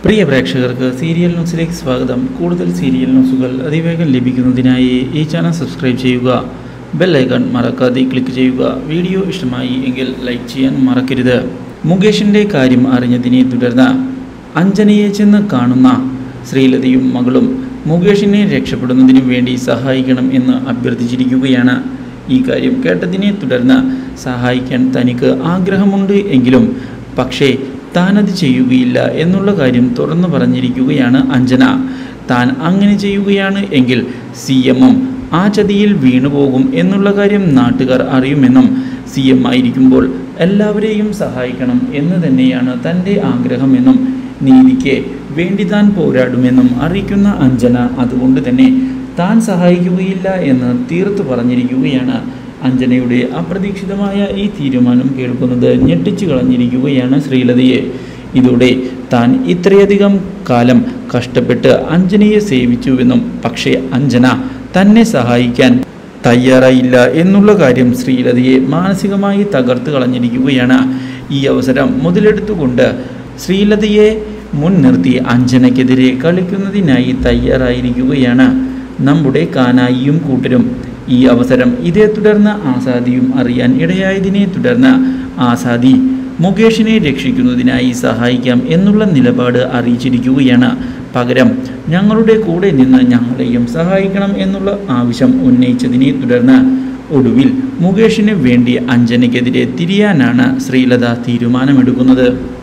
പ്രിയ പ്രേക്ഷകർക്ക് സീരിയൽ ന്യൂസിലേക്ക് സ്വാഗതം കൂടുതൽ സീരിയൽ ന്യൂസുകൾ അതിവേഗം ലഭിക്കുന്നതിനായി ഈ ചാനൽ സബ്സ്ക്രൈബ് ചെയ്യുക ബെൽ ഐക്കൺ മറക്കാതെ ക്ലിക്ക് ചെയ്യുക വീഡിയോ ഇഷ്ടമായി എങ്കിൽ ലൈക്ക് ചെയ്യാൻ മറക്കരുത് മുകേഷിൻ്റെ കാര്യം അറിഞ്ഞതിനെ തുടർന്ന് അഞ്ജനയെ ചെന്ന് കാണുന്ന ശ്രീലതയും മകളും മുകേഷിനെ രക്ഷപ്പെടുന്നതിനു വേണ്ടി സഹായിക്കണം എന്ന് അഭ്യർത്ഥിച്ചിരിക്കുകയാണ് ഈ കാര്യം കേട്ടതിനെ തുടർന്ന് സഹായിക്കാൻ തനിക്ക് ആഗ്രഹമുണ്ട് എങ്കിലും പക്ഷേ താനത് ചെയ്യുകയില്ല എന്നുള്ള കാര്യം തുറന്നു പറഞ്ഞിരിക്കുകയാണ് അഞ്ജന താൻ അങ്ങനെ ചെയ്യുകയാണ് എങ്കിൽ സി എമ്മും ആ ചതിയിൽ വീണുപോകും എന്നുള്ള കാര്യം നാട്ടുകാർ അറിയുമെന്നും സി എം ആയിരിക്കുമ്പോൾ എല്ലാവരെയും സഹായിക്കണം എന്ന് തന്നെയാണ് തൻ്റെ ആഗ്രഹമെന്നും നീതിക്ക് വേണ്ടി താൻ പോരാടുമെന്നും അറിയിക്കുന്ന അഞ്ജന അതുകൊണ്ട് തന്നെ താൻ സഹായിക്കുകയില്ല എന്ന് തീർത്തു പറഞ്ഞിരിക്കുകയാണ് അഞ്ജനയുടെ അപ്രതീക്ഷിതമായ ഈ തീരുമാനം കേൾക്കുന്നത് ഞെട്ടിച്ചു കളഞ്ഞിരിക്കുകയാണ് ശ്രീലതയെ ഇതോടെ താൻ ഇത്രയധികം കാലം കഷ്ടപ്പെട്ട് അഞ്ജനയെ സേവിച്ചുവെന്നും പക്ഷേ അഞ്ജന തന്നെ സഹായിക്കാൻ തയ്യാറായില്ല എന്നുള്ള കാര്യം ശ്രീലതയെ മാനസികമായി തകർത്ത് കളഞ്ഞിരിക്കുകയാണ് ഈ അവസരം മുതലെടുത്തുകൊണ്ട് ശ്രീലതയെ മുൻനിർത്തി അഞ്ജനയ്ക്കെതിരെ കളിക്കുന്നതിനായി തയ്യാറായിരിക്കുകയാണ് നമ്മുടെ കാനായിയും കൂട്ടരും ഈ അവസരം ഇതേ തുടർന്ന് ആസാദിയും അറിയാൻ ഇടയായതിനെ തുടർന്ന് ആസാദി മുകേഷിനെ രക്ഷിക്കുന്നതിനായി സഹായിക്കാം എന്നുള്ള നിലപാട് അറിയിച്ചിരിക്കുകയാണ് പകരം ഞങ്ങളുടെ കൂടെ നിന്ന് ഞങ്ങളെയും സഹായിക്കണം എന്നുള്ള ആവശ്യം ഉന്നയിച്ചതിനെ തുടർന്ന് ഒടുവിൽ മുകേഷിന് വേണ്ടി അഞ്ജനയ്ക്കെതിരെ തിരിയാനാണ് ശ്രീലത തീരുമാനമെടുക്കുന്നത്